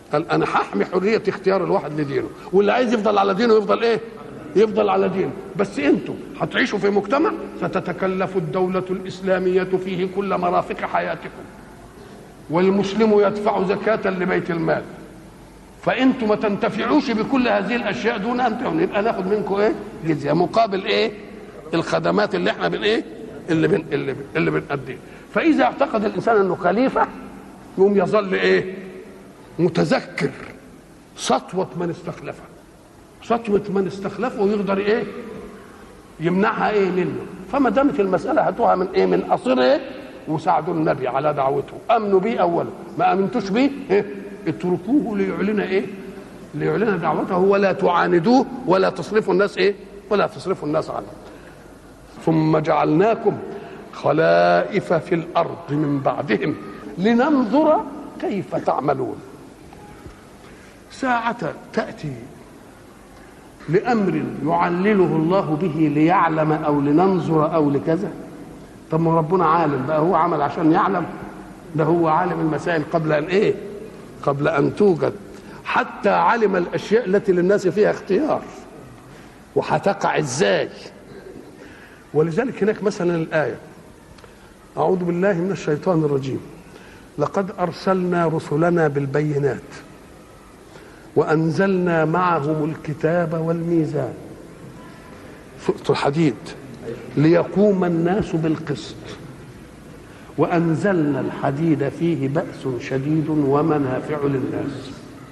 قال انا هحمي حريه اختيار الواحد لدينه واللي عايز يفضل على دينه يفضل ايه يفضل على دينه بس انتوا هتعيشوا في مجتمع ستتكلف الدوله الاسلاميه فيه كل مرافق حياتكم والمسلم يدفع زكاه لبيت المال فانتم ما تنتفعوش بكل هذه الاشياء دون ان تعملوا يبقى ناخد منكم ايه جزيه مقابل ايه الخدمات اللي احنا بن ايه اللي بن اللي, بن اللي بنأديه فاذا اعتقد الانسان انه خليفه يقوم يظل ايه متذكر سطوه من استخلفه سطوه من استخلفه ويقدر ايه يمنعها ايه منه فما دامت المساله هاتوها من ايه من قصير ايه وساعدوا النبي على دعوته امنوا بيه اولا ما امنتوش بيه إيه؟ اتركوه ليعلن ايه ليعلن دعوته ولا تعاندوه ولا تصرفوا الناس ايه ولا تصرفوا الناس عنه ثم جعلناكم خلائف في الارض من بعدهم لننظر كيف تعملون ساعة تأتي لأمر يعلله الله به ليعلم أو لننظر أو لكذا طب ما ربنا عالم بقى هو عمل عشان يعلم ده هو عالم المسائل قبل أن إيه قبل أن توجد حتى علم الأشياء التي للناس فيها اختيار وهتقع إزاي ولذلك هناك مثلا الآية أعوذ بالله من الشيطان الرجيم لقد أرسلنا رسلنا بالبينات وأنزلنا معهم الكتاب والميزان سورة الحديد ليقوم الناس بالقسط وأنزلنا الحديد فيه بأس شديد ومنافع للناس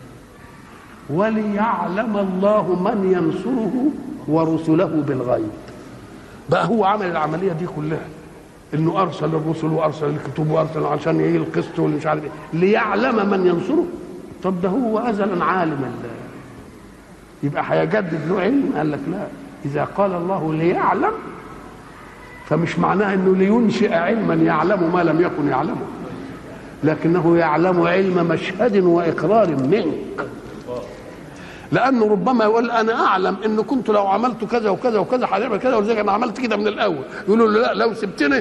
وليعلم الله من ينصره ورسله بالغيب بقى هو عمل العملية دي كلها انه ارسل الرسل وارسل الكتب وارسل عشان ايه القسط واللي مش عارف ايه ليعلم من ينصره طب ده هو ازلا عالم الله يبقى هيجدد له علم قال لك لا اذا قال الله ليعلم فمش معناه انه لينشئ علما يعلم ما لم يكن يعلمه لكنه يعلم علم مشهد واقرار منك لانه ربما يقول انا اعلم ان كنت لو عملت كذا وكذا وكذا هنعمل كذا ولذلك انا عملت كده من الاول يقولوا له لا لو سبتني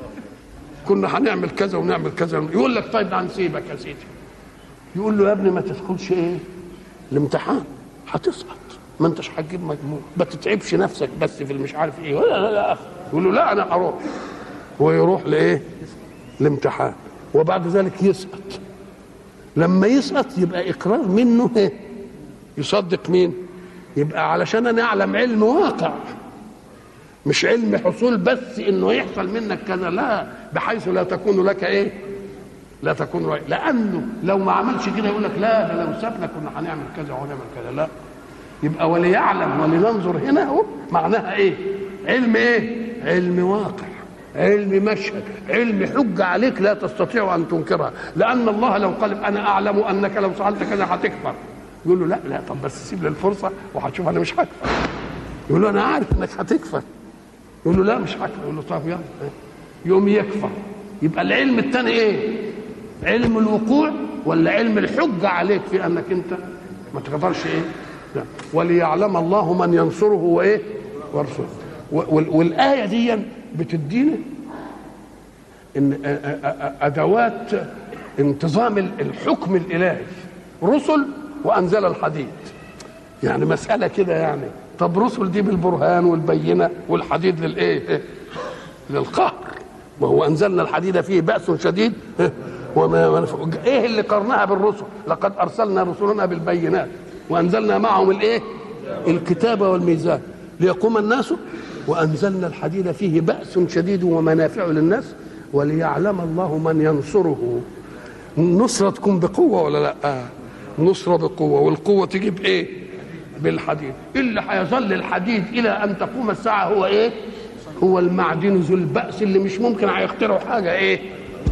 كنا هنعمل كذا ونعمل كذا يقول لك طيب هنسيبك يا سيدي يقول له يا ابني ما تدخلش ايه الامتحان هتسقط ما انتش هتجيب مجموع ما تتعبش نفسك بس في المش عارف ايه ولا لا لا يقول له لا انا هروح هو يروح لايه الامتحان وبعد ذلك يسقط لما يسقط يبقى اقرار منه ايه يصدق مين يبقى علشان انا اعلم علم واقع مش علم حصول بس انه يحصل منك كذا لا بحيث لا تكون لك ايه لا تكون رأي لانه لو ما عملش كده يقول لك لا ده لو سابنا كنا هنعمل كذا وهنعمل كذا لا يبقى وليعلم ولننظر هنا اهو معناها ايه علم ايه علم واقع علم مشهد علم حجة عليك لا تستطيع أن تنكرها لأن الله لو قال أنا أعلم أنك لو فعلت كذا هتكفر يقول له لا لا طب بس سيب لي الفرصة وهتشوف أنا مش هكفر يقول له أنا عارف إنك هتكفر يقول له لا مش هكفر يقول له طب يلا يوم يكفر يبقى العلم الثاني ايه علم الوقوع ولا علم الحجة عليك في أنك أنت ما تقدرش ايه لا. وليعلم الله من ينصره وايه ورسوله والآية دي بتدينا ان ادوات انتظام الحكم الالهي رسل وانزل الحديد يعني مساله كده يعني طب رسل دي بالبرهان والبينه والحديد للايه للقهر ما هو انزلنا الحديد فيه باس شديد وما ايه اللي قرنها بالرسل لقد ارسلنا رسلنا بالبينات وانزلنا معهم الايه الكتاب والميزان ليقوم الناس وانزلنا الحديد فيه باس شديد ومنافع للناس وليعلم الله من ينصره النصرة تكون بقوة ولا لا نصرة بقوة والقوة تجي بإيه بالحديد اللي هيظل الحديد إلى أن تقوم الساعة هو إيه هو المعدن ذو البأس اللي مش ممكن هيخترعوا حاجة إيه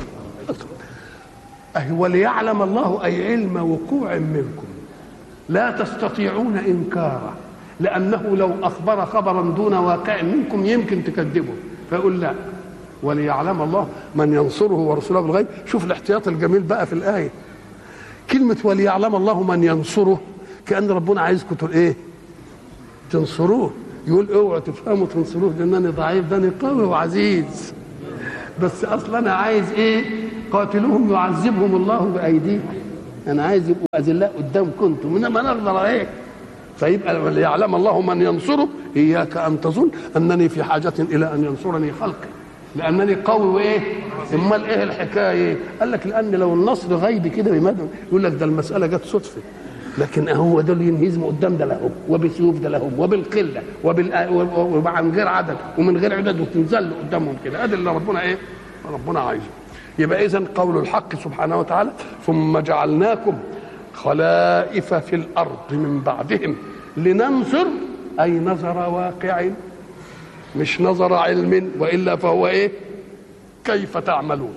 أي وليعلم الله أي علم وقوع منكم لا تستطيعون إنكاره لأنه لو أخبر خبرا دون واقع منكم يمكن تكذبه فيقول لا وليعلم الله من ينصره ورسوله بالغيب شوف الاحتياط الجميل بقى في الآية كلمة وليعلم الله من ينصره كأن ربنا عايزكم ايه تنصروه يقول اوعوا تفهموا تنصروه لانني ضعيف ده انا قوي وعزيز بس اصلا انا عايز ايه قاتلوهم يعذبهم الله بايديكم انا عايز يبقوا اذلاء قدام كنتم انما نقدر ايه فيبقى ليعلم الله من ينصره اياك ان تظن انني في حاجه الى ان ينصرني خلقي لانني قوي وايه امال ايه الحكايه قال لك لان لو النصر غيبي كده بمدى يقول لك ده المساله جت صدفه لكن هو دول ينهزموا قدام ده لهم وبسيوف ده لهم وبالقله وبال وعن غير عدد ومن غير عدد وتنزل قدامهم كده ادي اللي ربنا ايه ربنا عايزه يبقى اذا قول الحق سبحانه وتعالى ثم جعلناكم خلائف في الارض من بعدهم لننظر اي نظر واقع مش نظر علم والا فهو ايه كيف تعملون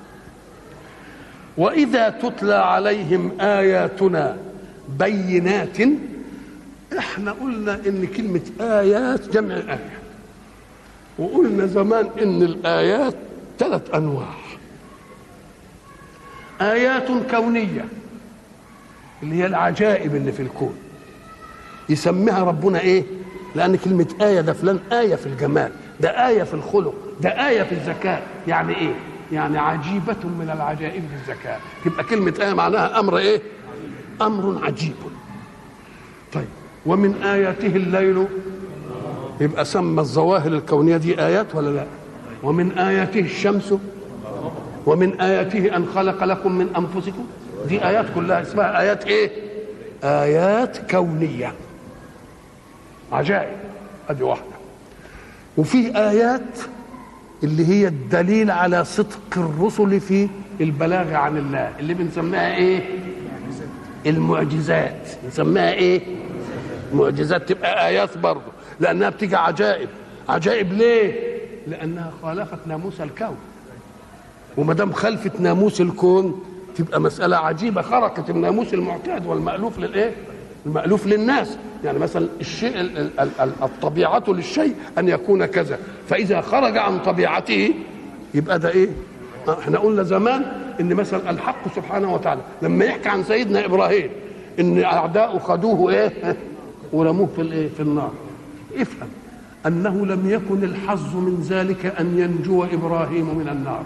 واذا تتلى عليهم اياتنا بينات احنا قلنا ان كلمه ايات جمع ايه وقلنا زمان ان الايات ثلاث انواع ايات كونيه اللي هي العجائب اللي في الكون يسميها ربنا ايه لان كلمه ايه ده فلان ايه في الجمال ده ايه في الخلق ده ايه في الذكاء يعني ايه يعني عجيبه من العجائب في الذكاء يبقى كلمه ايه معناها امر ايه امر عجيب طيب ومن اياته الليل يبقى سمى الظواهر الكونيه دي ايات ولا لا ومن اياته الشمس ومن اياته ان خلق لكم من انفسكم دي ايات كلها اسمها ايات ايه ايات كونيه عجائب ادي واحده وفي ايات اللي هي الدليل على صدق الرسل في البلاغ عن الله اللي بنسميها ايه المعجزات نسميها ايه معجزات تبقى ايات برضه لانها بتيجي عجائب عجائب ليه لانها خالفت ناموس الكون وما دام خلفت ناموس الكون تبقى مساله عجيبه خرقت الناموس المعتاد والمالوف للايه المألوف للناس يعني مثلا الشيء الطبيعة للشيء أن يكون كذا فإذا خرج عن طبيعته يبقى ده إيه احنا قلنا زمان ان مثلا الحق سبحانه وتعالى لما يحكي عن سيدنا ابراهيم ان اعداؤه خدوه ايه ورموه في الايه في النار افهم انه لم يكن الحظ من ذلك ان ينجو ابراهيم من النار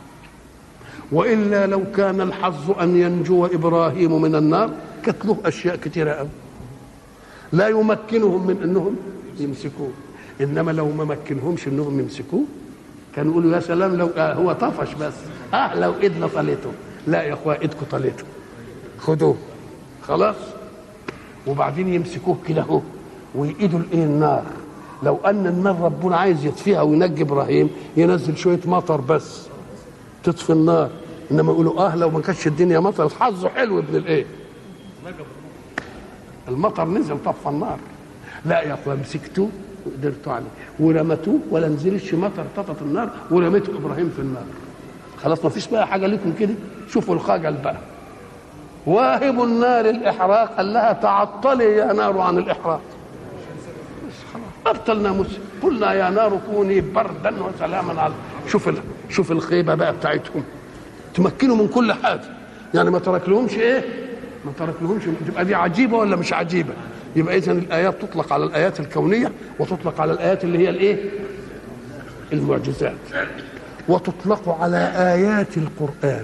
والا لو كان الحظ ان ينجو ابراهيم من النار كانت له اشياء كثيره قوي لا يمكنهم من انهم يمسكوه انما لو ما مكنهمش انهم يمسكوه كانوا يقولوا يا سلام لو آه هو طفش بس اه لو ايدنا طليته لا يا اخويا ايدكم طليته خدوه خلاص وبعدين يمسكوه كده اهو ويقيدوا الايه النار لو ان النار ربنا عايز يطفيها وينجي ابراهيم ينزل شويه مطر بس تطفي النار انما يقولوا اه لو ما كانتش الدنيا مطر حظه حلو ابن الايه المطر نزل طفى النار لا يا اخويا مسكتوه وقدرتوا عليه ورمتوه ولا نزلش مطر طفت النار ورميته ابراهيم في النار خلاص ما فيش بقى حاجه لكم كده شوفوا الخجل بقى واهب النار الاحراق قال لها تعطلي يا نار عن الاحراق ابطلنا مسلم قلنا يا نار كوني بردا وسلاما على شوف ال... شوف الخيبه بقى بتاعتهم تمكنوا من كل حاجه يعني ما ترك لهمش ايه ما ترك لهمش تبقى دي عجيبه ولا مش عجيبه يبقى اذا الايات تطلق على الايات الكونيه وتطلق على الايات اللي هي الايه المعجزات وتطلق على ايات القران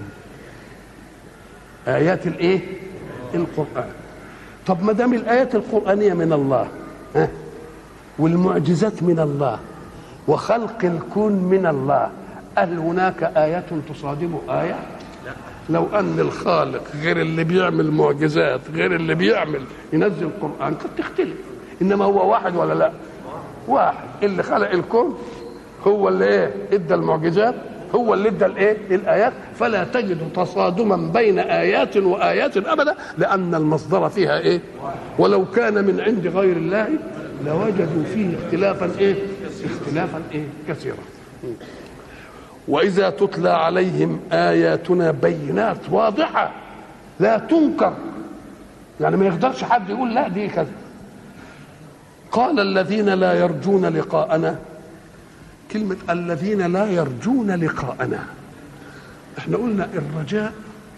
ايات الايه القران طب ما دام الايات القرانيه من الله ها والمعجزات من الله وخلق الكون من الله هل هناك آية تصادم آية؟ لو أن الخالق غير اللي بيعمل معجزات غير اللي بيعمل ينزل القرآن قد تختلف إنما هو واحد ولا لا؟ واحد اللي خلق الكون هو اللي إيه؟ إدى المعجزات هو اللي ادى الايه الايات فلا تجد تصادما بين ايات وايات ابدا لان المصدر فيها ايه ولو كان من عند غير الله لوجدوا فيه اختلافا ايه اختلافا ايه كثيرا واذا تتلى عليهم اياتنا بينات واضحه لا تنكر يعني ما يقدرش حد يقول لا دي كذا قال الذين لا يرجون لقاءنا كلمة الذين لا يرجون لقاءنا احنا قلنا الرجاء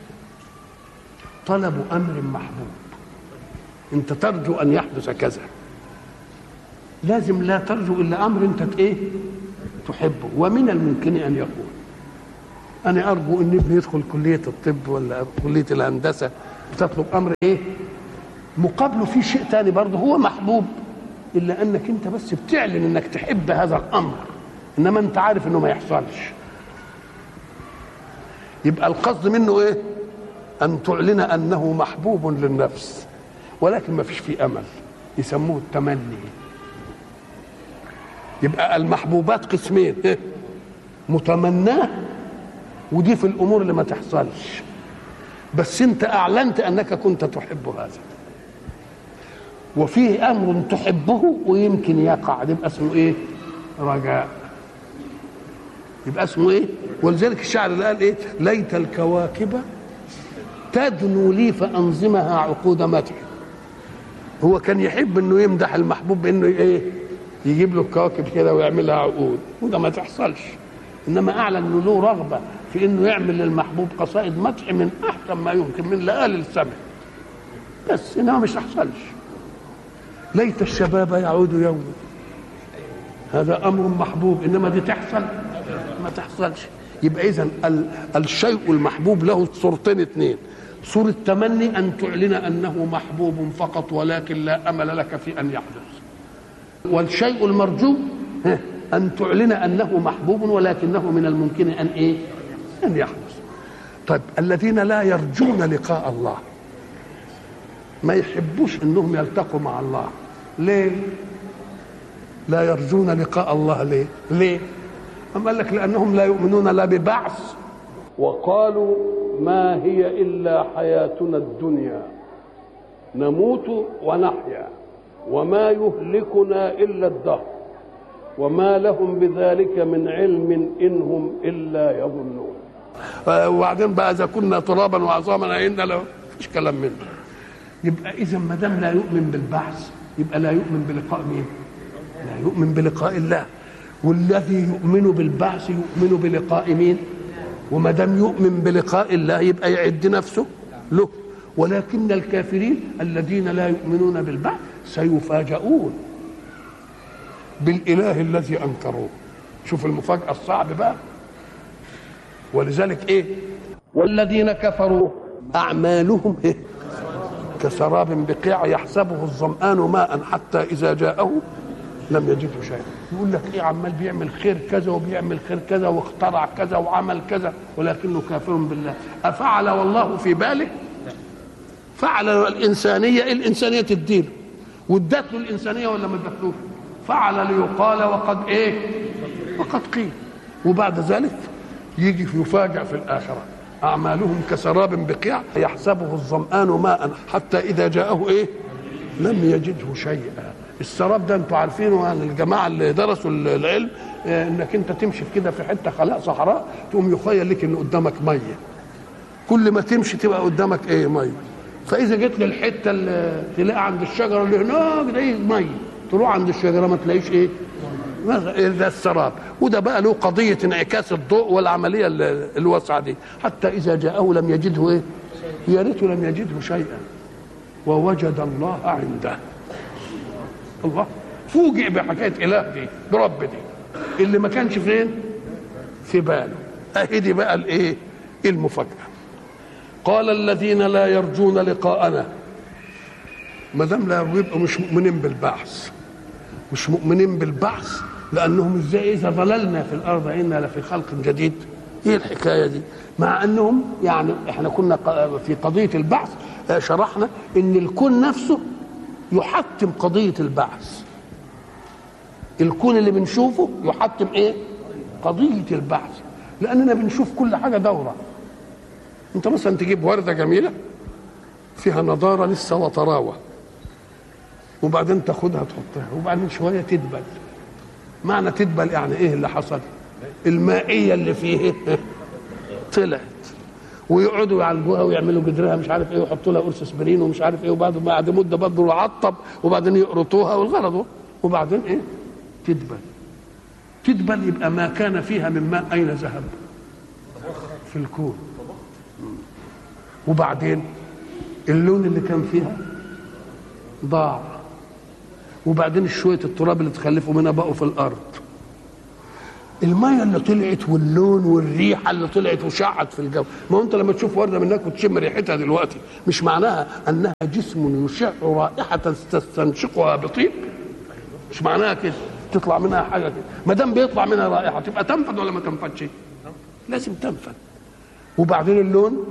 طلب أمر محبوب انت ترجو أن يحدث كذا لازم لا ترجو إلا أمر انت ايه تحبه ومن الممكن أن يكون أنا أرجو أن ابني يدخل كلية الطب ولا كلية الهندسة بتطلب امر ايه مقابله في شيء تاني برضه هو محبوب الا انك انت بس بتعلن انك تحب هذا الامر انما انت عارف انه ما يحصلش يبقى القصد منه ايه ان تعلن انه محبوب للنفس ولكن ما فيش فيه امل يسموه التمني يبقى المحبوبات قسمين متمناه ودي في الامور اللي ما تحصلش بس انت اعلنت انك كنت تحب هذا وفيه امر تحبه ويمكن يقع يبقى اسمه ايه رجاء يبقى اسمه ايه ولذلك الشاعر اللي قال ايه ليت الكواكب تدنو لي فانظمها عقود مدح هو كان يحب انه يمدح المحبوب بانه ايه يجيب له الكواكب كده ويعملها عقود وده ما تحصلش انما اعلن انه له رغبه في انه يعمل للمحبوب قصائد مدح من احسن ما يمكن من لآل السمع بس انما مش تحصلش ليت الشباب يعود يوما هذا امر محبوب انما دي تحصل ما تحصلش يبقى اذا الشيء المحبوب له صورتين اثنين صورة تمني أن تعلن أنه محبوب فقط ولكن لا أمل لك في أن يحدث والشيء المرجو أن تعلن أنه محبوب ولكنه من الممكن أن إيه أن يحدث طيب الذين لا يرجون لقاء الله ما يحبوش أنهم يلتقوا مع الله ليه لا يرجون لقاء الله ليه ليه أم قال لك لأنهم لا يؤمنون لا ببعث وقالوا ما هي إلا حياتنا الدنيا نموت ونحيا وما يهلكنا إلا الدهر وما لهم بذلك من علم إن هم إلا يظنون وبعدين بقى إذا كنا ترابا وعظاما أئنا له مفيش كلام منه يبقى إذا ما دام لا يؤمن بالبعث يبقى لا يؤمن بلقاء مين؟ لا يؤمن بلقاء الله والذي يؤمن بالبعث يؤمن بلقاء مين؟ وما دام يؤمن بلقاء الله يبقى يعد نفسه له ولكن الكافرين الذين لا يؤمنون بالبعث سيفاجؤون بالاله الذي انكروه شوف المفاجاه الصعب بقى ولذلك ايه والذين كفروا اعمالهم إيه؟ كسراب بقيع يحسبه الظمآن ماء حتى إذا جاءه لم يجده شيئا يقول لك ايه عمال بيعمل خير كذا وبيعمل خير كذا واخترع كذا وعمل كذا ولكنه كافر بالله افعل والله في باله فعل الانسانيه إيه الانسانيه تديله وادت له الانسانيه ولا ما ادتلوش فعل ليقال وقد ايه وقد قيل وبعد ذلك يجي يفاجأ في الاخره اعمالهم كسراب بقيع يحسبه الظمآن ماء حتى اذا جاءه ايه لم يجده شيئا السراب ده انتوا عارفينه يعني الجماعه اللي درسوا العلم انك انت تمشي في كده في حته خلاء صحراء تقوم يخيل لك ان قدامك ميه كل ما تمشي تبقى قدامك ايه ميه فاذا جيت للحته اللي تلاقي عند الشجره اللي هناك ده ميه تروح عند الشجره ما تلاقيش ايه ده السراب وده بقى له قضيه انعكاس الضوء والعمليه الواسعه دي حتى اذا جاءه لم يجده ايه يا ريته لم يجده شيئا ووجد الله عنده الله فوجئ بحكايه اله دي برب دي اللي ما كانش فين في باله اهي دي بقى الايه المفاجاه قال الذين لا يرجون لقاءنا ما دام لا يبقوا مش مؤمنين بالبعث مش مؤمنين بالبعث لانهم ازاي اذا ضللنا في الارض انا لفي خلق جديد ايه الحكايه دي مع انهم يعني احنا كنا في قضيه البعث شرحنا ان الكون نفسه يحتم قضية البعث الكون اللي بنشوفه يحتم ايه قضية البعث لأننا بنشوف كل حاجة دورة انت مثلا تجيب وردة جميلة فيها نضارة لسه وطراوة وبعدين تاخدها تحطها وبعدين شوية تدبل معنى تدبل يعني ايه اللي حصل المائية اللي فيه طلعت ويقعدوا يعالجوها ويعملوا جدرها مش عارف ايه ويحطوا لها قرص اسبرين ومش عارف ايه وبعد بعد مده برضه يعطب وبعدين يقرطوها والغرض وبعدين ايه؟ تدبل تدبل يبقى ما كان فيها من ماء اين ذهب؟ في الكون وبعدين اللون اللي كان فيها ضاع وبعدين شويه التراب اللي تخلفوا منها بقوا في الارض الميه اللي طلعت واللون والريحه اللي طلعت وشعت في الجو ما هو انت لما تشوف ورده من هناك وتشم ريحتها دلوقتي مش معناها انها جسم يشع رائحه تستنشقها بطيب مش معناها كده تطلع منها حاجه كده ما دام بيطلع منها رائحه تبقى تنفذ ولا ما تنفذش لازم تنفذ وبعدين اللون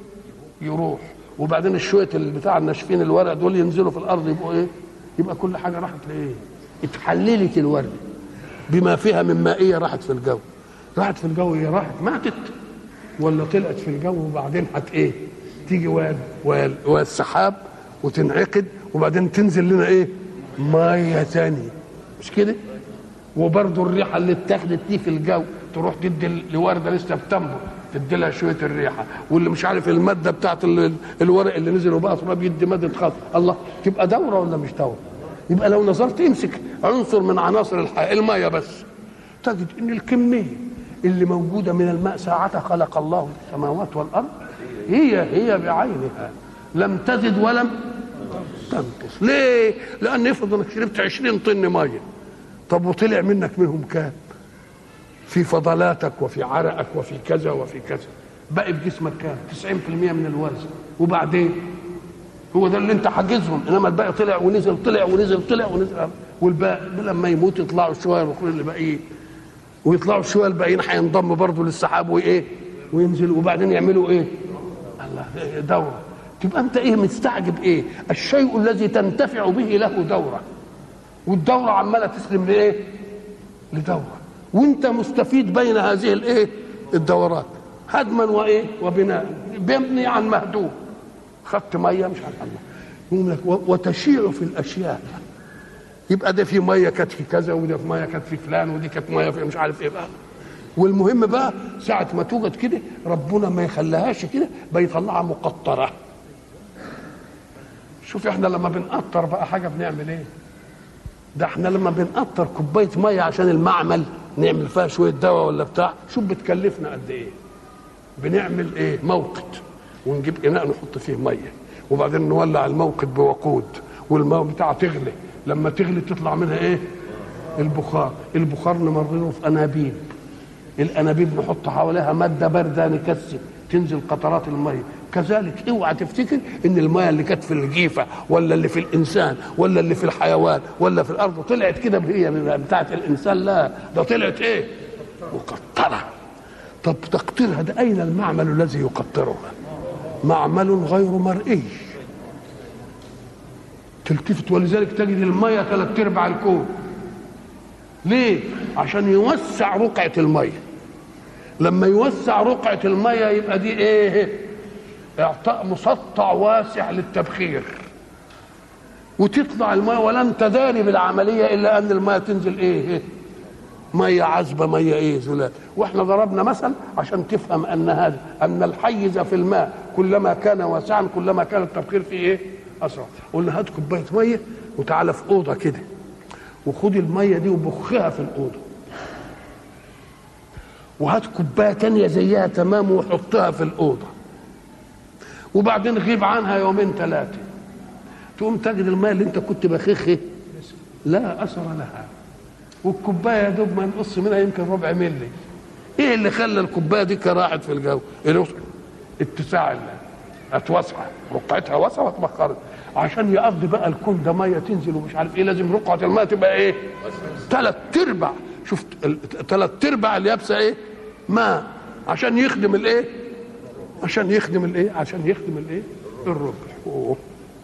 يروح وبعدين الشويه بتاع الناشفين الورق دول ينزلوا في الارض يبقوا ايه يبقى كل حاجه راحت لايه اتحللت الورده بما فيها من مائيه راحت في الجو راحت في الجو هي راحت ماتت ولا طلعت في الجو وبعدين هت ايه تيجي واد والسحاب وتنعقد وبعدين تنزل لنا ايه ميه ثانيه مش كده وبرضه الريحه اللي اتاخدت دي في الجو تروح تدي لورده لسه بتنبر تدي لها شويه الريحه واللي مش عارف الماده بتاعت الورق اللي نزل وبقى تراب يدي ماده خاص الله تبقى دوره ولا مش دوره يبقى لو نظرت امسك عنصر من عناصر الحياه الميه بس تجد ان الكميه اللي موجوده من الماء ساعة خلق الله السماوات والارض هي هي بعينها لم تزد ولم تنقص ليه؟ لان افرض انك شربت 20 طن ميه طب وطلع منك منهم كام؟ في فضلاتك وفي عرقك وفي كذا وفي كذا بقي في جسمك كام 90% من الوزن وبعدين هو ده اللي انت حاجزهم انما الباقي طلع ونزل طلع ونزل طلع ونزل والباقي لما يموت يطلعوا شويه ويخرجوا اللي باقيين ويطلعوا شويه الباقيين هينضموا برضه للسحاب وايه وينزلوا وبعدين يعملوا ايه الله دوره تبقى انت ايه مستعجب ايه الشيء الذي تنتفع به له دوره والدوره عماله تسلم لايه لدوره وانت مستفيد بين هذه الايه الدورات هدما وايه وبناء بيبني عن مهدوم خدت ميه مش عارف الله لك وتشيع في الاشياء يبقى ده في ميه كانت في كذا وده في ميه كانت في فلان ودي كانت ميه في مش عارف ايه بقى والمهم بقى ساعة ما توجد كده ربنا ما يخليهاش كده بيطلعها مقطرة شوف احنا لما بنقطر بقى حاجة بنعمل ايه ده احنا لما بنقطر كوباية مية عشان المعمل نعمل فيها شوية دواء ولا بتاع شوف بتكلفنا قد ايه بنعمل ايه موقد ونجيب اناء نحط فيه ميه وبعدين نولع الموقد بوقود والماء بتاعها تغلي لما تغلي تطلع منها ايه البخار البخار نمرره في انابيب الانابيب نحط حواليها ماده بارده نكثف تنزل قطرات الميه كذلك اوعى تفتكر ان الميه اللي كانت في الجيفه ولا اللي في الانسان ولا اللي في الحيوان ولا في الارض طلعت كده هي بتاعت الانسان لا ده طلعت ايه مقطره طب تقطيرها ده اين المعمل الذي يقطرها معمل غير مرئي تلتفت ولذلك تجد الميه ثلاث ارباع الكون ليه عشان يوسع رقعه الميه لما يوسع رقعه الميه يبقى دي ايه اعطاء مسطع واسع للتبخير وتطلع الميه ولن تداني بالعمليه الا ان الميه تنزل ايه ميه عذبه ميه ايه زلال واحنا ضربنا مثل عشان تفهم ان هذا ان الحيز في الماء كلما كان واسعا كلما كان التبخير فيه ايه اسرع قلنا هات كوبايه ميه وتعالى في اوضه كده وخد الميه دي وبخها في الاوضه وهات كوبايه تانية زيها تمام وحطها في الاوضه وبعدين غيب عنها يومين ثلاثه تقوم تجد الميه اللي انت كنت بخخه لا اثر لها والكوبايه يا دوب ما نقص منها يمكن ربع ملي ايه اللي خلى الكوبايه دي راحت في الجو اتساع اتوسع رقعتها واسعه واتبخرت عشان يقضي بقى الكون ده ميه تنزل ومش عارف ايه لازم رقعه الماء تبقى ايه ثلاث ارباع شفت ثلاث ارباع اليابسه ايه ماء عشان يخدم الايه عشان يخدم الايه عشان يخدم الايه الربع أوه.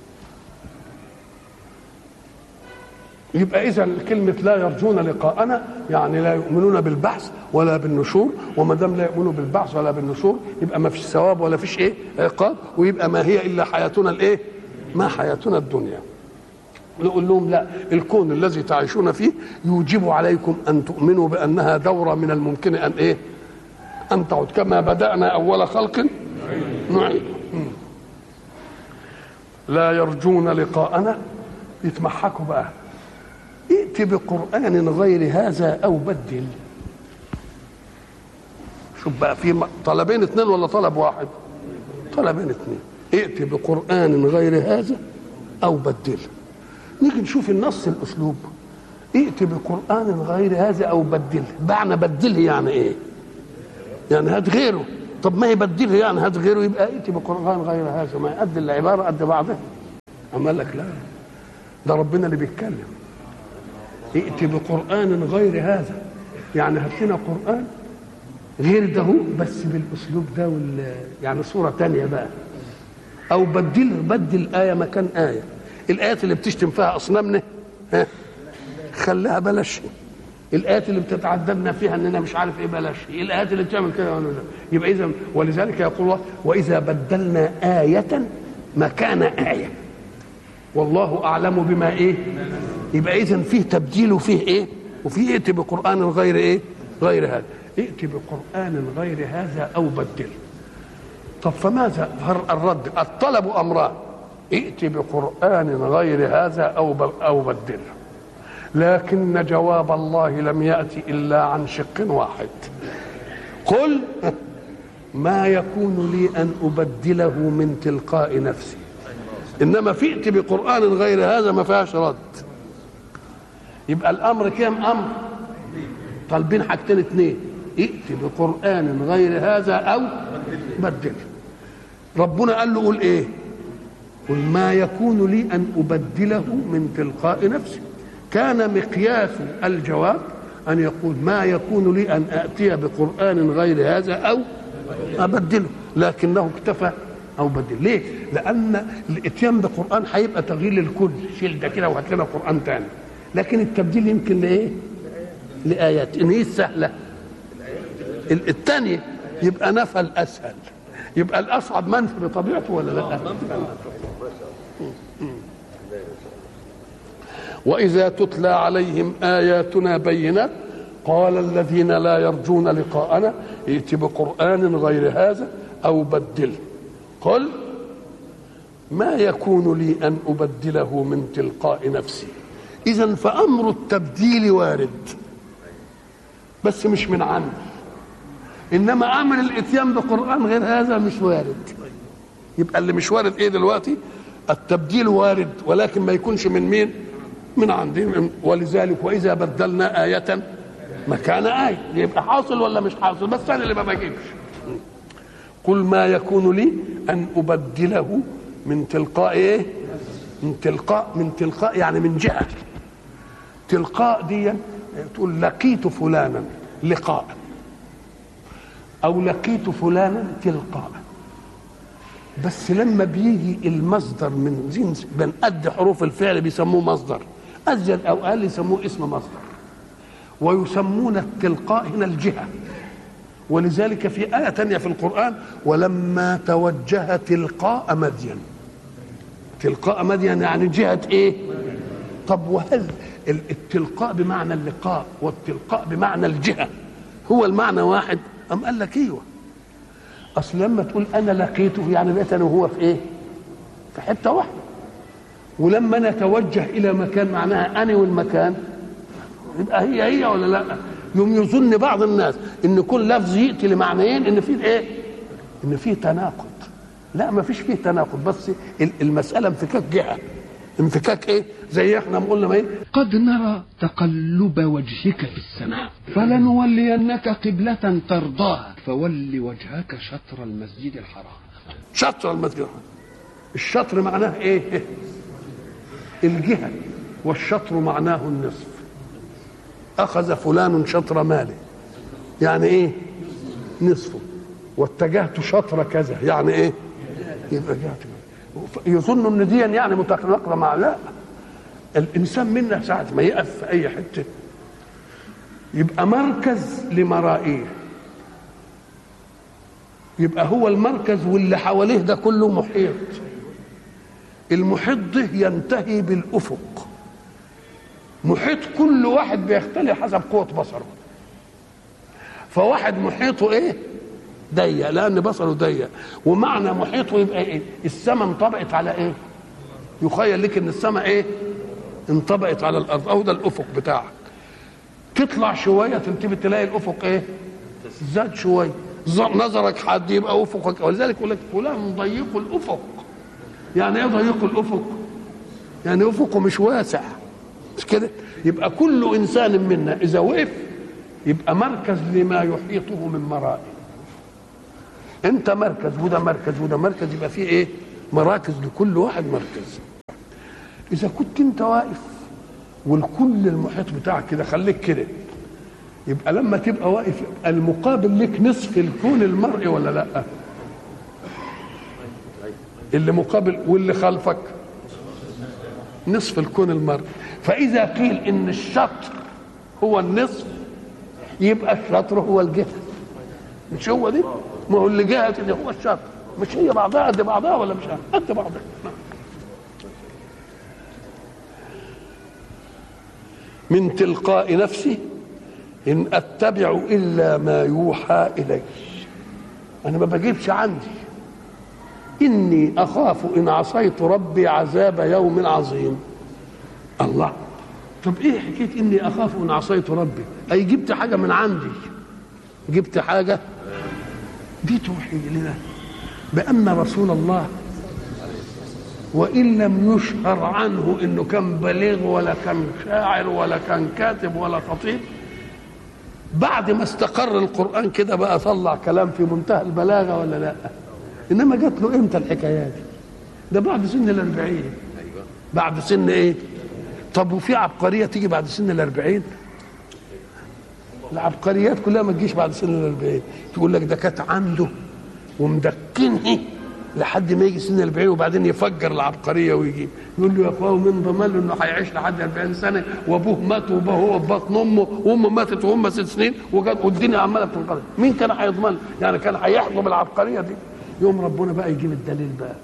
يبقى اذا كلمه لا يرجون لقاءنا يعني لا يؤمنون بالبعث ولا بالنشور وما دام لا يؤمنوا بالبعث ولا بالنشور يبقى ما فيش ثواب ولا فيش ايه عقاب ويبقى ما هي الا حياتنا الايه ما حياتنا الدنيا نقول لهم لا الكون الذي تعيشون فيه يوجب عليكم ان تؤمنوا بانها دوره من الممكن ان ايه ان تعود كما بدانا اول خلق نعيد لا يرجون لقاءنا يتمحكوا بقى ائت بقرآن غير هذا أو بدل شوف بقى في طلبين اثنين ولا طلب واحد طلبين اثنين ائت بقرآن غير هذا أو بدل نيجي نشوف النص الأسلوب ائت بقران غير هذا او بدله معنى بدله يعني ايه يعني هات غيره طب ما يبدله يعني هات غيره يبقى ائت بقران غير هذا ما قد العباره قد بعضها اما قال لك لا ده ربنا اللي بيتكلم ائت بقران غير هذا يعني هات لنا قران غير ده بس بالاسلوب ده وال يعني صوره تانية بقى او بدل بدل ايه مكان ايه الايات اللي بتشتم فيها اصنامنا ها خليها بلاش الايات اللي بتتعذبنا فيها اننا مش عارف ايه بلاش الايات اللي بتعمل كده ولا لا يبقى اذا ولذلك يقول الله واذا بدلنا ايه مكان ايه والله اعلم بما ايه يبقى اذا فيه تبديل وفيه ايه وفيه ائت بقران غير ايه غير هذا ائت بقران غير هذا او بدل طب فماذا الرد الطلب امران ائت بقران غير هذا او او بدله لكن جواب الله لم يأتي إلا عن شق واحد قل ما يكون لي أن أبدله من تلقاء نفسي إنما فئت بقرآن غير هذا ما فيهاش رد يبقى الأمر كام أمر طالبين حاجتين اتنين ائت بقرآن غير هذا أو بدله ربنا قال له قول إيه قل ما يكون لي أن أبدله من تلقاء نفسي كان مقياس الجواب أن يقول ما يكون لي أن آتي بقرآن غير هذا أو أبدله لكنه اكتفى أو بدل ليه؟ لأن الإتيان بقرآن هيبقى تغيير للكل شيل ده كده وهات لنا قرآن تاني لكن التبديل يمكن لإيه؟ لآيات إن هي السهلة الثانية يبقى نفى الأسهل يبقى الأصعب منفي بطبيعته ولا لا؟ واذا تتلى عليهم اياتنا بينات قال الذين لا يرجون لقاءنا ائت بقران غير هذا او بدله قل ما يكون لي ان ابدله من تلقاء نفسي اذا فامر التبديل وارد بس مش من عندي انما امر الاتيان بقران غير هذا مش وارد يبقى اللي مش وارد ايه دلوقتي التبديل وارد ولكن ما يكونش من مين من عندهم ولذلك واذا بدلنا آية مكان آية يبقى حاصل ولا مش حاصل بس انا اللي ما بجيبش قل ما يكون لي ان ابدله من تلقاء ايه من تلقاء من تلقاء يعني من جهه تلقاء دي تقول لقيت فلانا لقاء او لقيت فلانا تلقاء بس لما بيجي المصدر من جنس من قد حروف الفعل بيسموه مصدر ازيد او اقل يسموه اسم مصدر ويسمون التلقاء هنا الجهه ولذلك في آية تانية في القرآن ولما توجه تلقاء مدين تلقاء مدين يعني جهة ايه طب وهل التلقاء بمعنى اللقاء والتلقاء بمعنى الجهة هو المعنى واحد أم قال لك ايوه اصل لما تقول انا لقيته يعني بقيت انا وهو في ايه في حته واحده ولما نتوجه الى مكان معناها انا والمكان يبقى هي هي ولا لا يوم يظن بعض الناس ان كل لفظ ياتي لمعنيين ان فيه ايه ان فيه تناقض لا ما فيش فيه تناقض بس المساله انفكاك جهه انفكاك ايه زي احنا ما قلنا ما ايه قد نرى تقلب وجهك في السماء فلنولينك قبلة ترضاها فول وجهك شطر المسجد الحرام شطر المسجد الحرام الشطر معناه ايه الجهه والشطر معناه النصف اخذ فلان شطر ماله يعني ايه نصفه واتجهت شطر كذا يعني ايه يبقى جهت يظن ان دي يعني متناقضه مع لا الانسان منا ساعه ما يقف في اي حته يبقى مركز لمرائيه يبقى هو المركز واللي حواليه ده كله محيط المحيط ده ينتهي بالافق محيط كل واحد بيختلف حسب قوه بصره فواحد محيطه ايه ضيق لان بصره ضيق ومعنى محيطه يبقى ايه السماء انطبقت على ايه يخيل لك ان السماء ايه انطبقت على الارض او ده الافق بتاعك تطلع شويه تنتبه تلاقي الافق ايه زاد شويه نظرك حد يبقى افقك ولذلك يقول لك فلان ضيق الافق يعني ايه ضيق الافق يعني افقه مش واسع مش كده يبقى كل انسان منا اذا وقف يبقى مركز لما يحيطه من مرائي انت مركز وده مركز وده مركز يبقى فيه ايه مراكز لكل واحد مركز اذا كنت انت واقف والكل المحيط بتاعك كده خليك كده يبقى لما تبقى واقف يبقى المقابل لك نصف الكون المرئي ولا لا اللي مقابل واللي خلفك نصف الكون المرئي فاذا قيل ان الشطر هو النصف يبقى الشطر هو الجهه مش هو دي ما هو اللي جهه اللي هو الشطر مش هي بعضها قد بعضها ولا مش قد بعضها من تلقاء نفسي ان اتبع الا ما يوحى الي انا ما بجيبش عندي اني اخاف ان عصيت ربي عذاب يوم عظيم الله طب ايه حكايه اني اخاف ان عصيت ربي اي جبت حاجه من عندي جبت حاجه دي توحي لنا بان رسول الله وان لم يشهر عنه انه كان بليغ ولا كان شاعر ولا كان كاتب ولا خطيب بعد ما استقر القران كده بقى طلع كلام في منتهى البلاغه ولا لا انما جات له امتى الحكايات ده بعد سن الأربعين بعد سن ايه طب وفي عبقريه تيجي بعد سن الأربعين العبقريات كلها ما تجيش بعد سن الأربعين تقول لك ده كانت عنده ومدكنه لحد ما يجي سن 40 وبعدين يفجر العبقريه ويجي يقول له يا اخويا من ضمن له انه هيعيش لحد 40 سنه وابوه مات وابوه هو في بطن امه وامه ماتت وهم ست سنين وكان والدنيا عماله بتنقلب مين كان هيضمن يعني كان هيحكم العبقريه دي يوم ربنا بقى يجيب الدليل بقى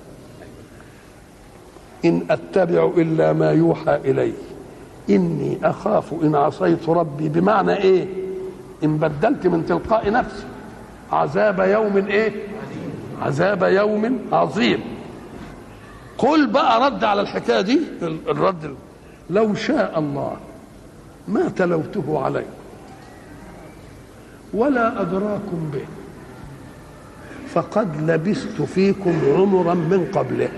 ان اتبع الا ما يوحى الي اني اخاف ان عصيت ربي بمعنى ايه ان بدلت من تلقاء نفسي عذاب يوم ايه عذاب يوم عظيم قل بقى رد على الحكايه دي الرد لو شاء الله ما تلوته عليكم ولا ادراكم به فقد لبثت فيكم عمرا من قبله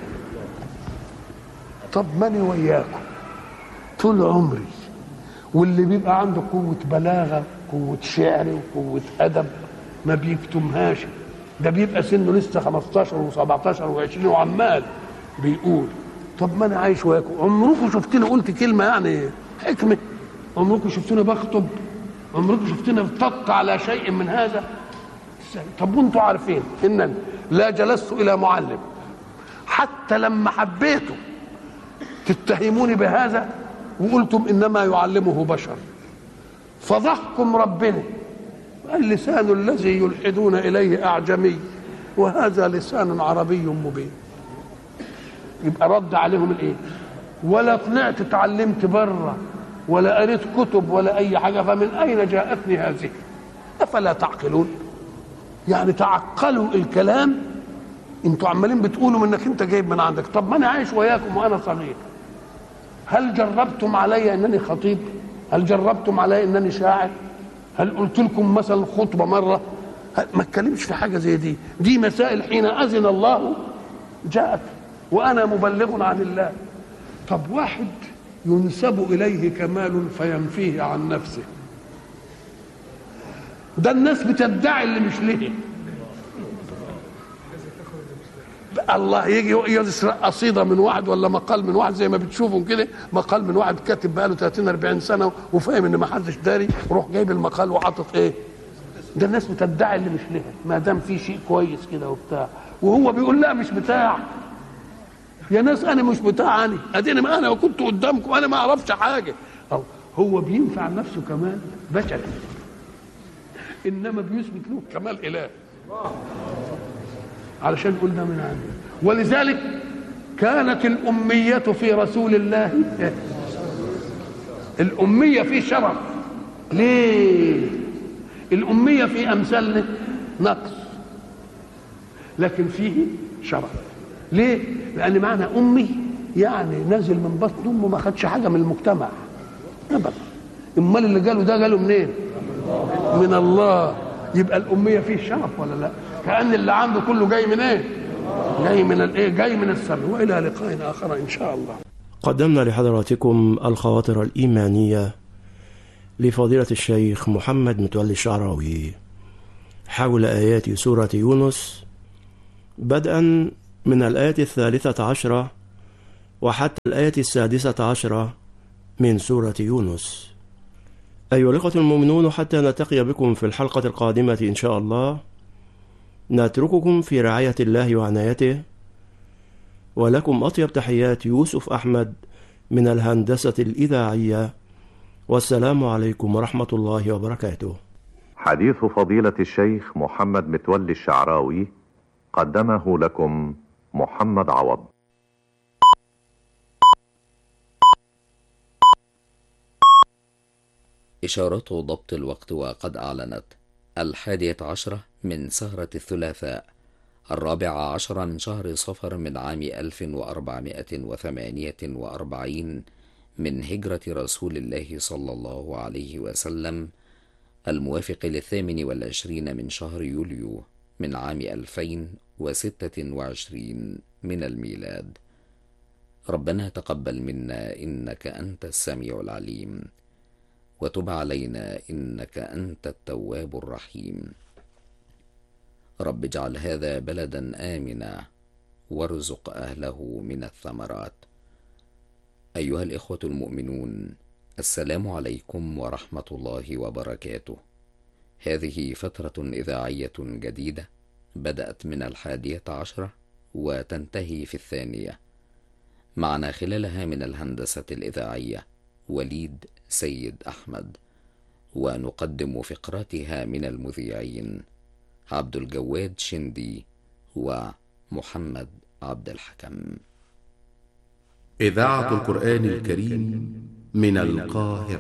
طب ماني وياكم طول عمري واللي بيبقى عنده قوة بلاغة قوة شعر وقوة أدب ما بيكتمهاش ده بيبقى سنه لسه 15 و17 و20 وعمال بيقول طب ما انا عايش وياكم عمركم شفتني قلت كلمه يعني حكمه عمركم شفتوني بخطب عمركم شفتني بطق على شيء من هذا طب وانتم عارفين ان لا جلست الى معلم حتى لما حبيتوا تتهموني بهذا وقلتم انما يعلمه بشر فضحكم ربنا اللسان الذي يلحدون اليه اعجمي وهذا لسان عربي مبين يبقى رد عليهم الايه ولا طلعت اتعلمت بره ولا قريت كتب ولا اي حاجه فمن اين جاءتني هذه افلا تعقلون يعني تعقلوا الكلام انتوا عمالين بتقولوا انك انت جايب من عندك طب ما انا عايش وياكم وانا صغير هل جربتم علي انني خطيب هل جربتم علي انني شاعر هل قلت لكم مثلا خطبه مره ما اتكلمش في حاجه زي دي دي مسائل حين اذن الله جاءت وانا مبلغ عن الله طب واحد ينسب اليه كمال فينفيه عن نفسه ده الناس بتدعي اللي مش ليه الله يجي يسرق قصيده من واحد ولا مقال من واحد زي ما بتشوفوا كده مقال من واحد كاتب بقاله 30 40 سنه وفاهم ان ما حدش داري وروح جايب المقال وحاطط ايه ده الناس بتدعي اللي مش لها ما دام في شيء كويس كده وبتاع وهو بيقول لا مش بتاع يا ناس انا مش بتاع انا اديني ما انا كنت قدامكم انا ما اعرفش حاجه أو هو بينفع نفسه كمان بشر انما بيثبت له كمال اله علشان يقول ده من عندي ولذلك كانت الأمية في رسول الله الأمية في شرف ليه الأمية في أمثالنا نقص لكن فيه شرف ليه لأن معنى أمي يعني نازل من بطن أمه ما خدش حاجة من المجتمع أبدا امال اللي قاله ده قاله منين من الله يبقى الأمية فيه شرف ولا لا كأن اللي عنده كله جاي من ايه جاي من الايه جاي من السماء والى لقاء اخر ان شاء الله قدمنا لحضراتكم الخواطر الإيمانية لفضيلة الشيخ محمد متولي الشعراوي حول آيات سورة يونس بدءا من الآية الثالثة عشرة وحتى الآية السادسة عشرة من سورة يونس أيها الأخوة المؤمنون حتى نلتقي بكم في الحلقة القادمة إن شاء الله نترككم في رعاية الله وعنايته ولكم أطيب تحيات يوسف أحمد من الهندسة الإذاعية والسلام عليكم ورحمة الله وبركاته حديث فضيلة الشيخ محمد متولي الشعراوي قدمه لكم محمد عوض إشارات ضبط الوقت وقد أعلنت الحادية عشرة من سهرة الثلاثاء الرابع عشر من شهر صفر من عام ألف وأربعمائة وثمانية وأربعين من هجرة رسول الله صلى الله عليه وسلم الموافق للثامن والعشرين من شهر يوليو من عام ألفين وستة وعشرين من الميلاد ربنا تقبل منا إنك أنت السميع العليم وتب علينا إنك أنت التواب الرحيم رب اجعل هذا بلدا آمنا وارزق أهله من الثمرات أيها الإخوة المؤمنون السلام عليكم ورحمة الله وبركاته هذه فترة إذاعية جديدة بدأت من الحادية عشرة وتنتهي في الثانية معنا خلالها من الهندسة الإذاعية وليد سيد أحمد ونقدم فقراتها من المذيعين عبد الجواد شندي ومحمد عبد الحكم إذاعة القرآن الكريم من القاهرة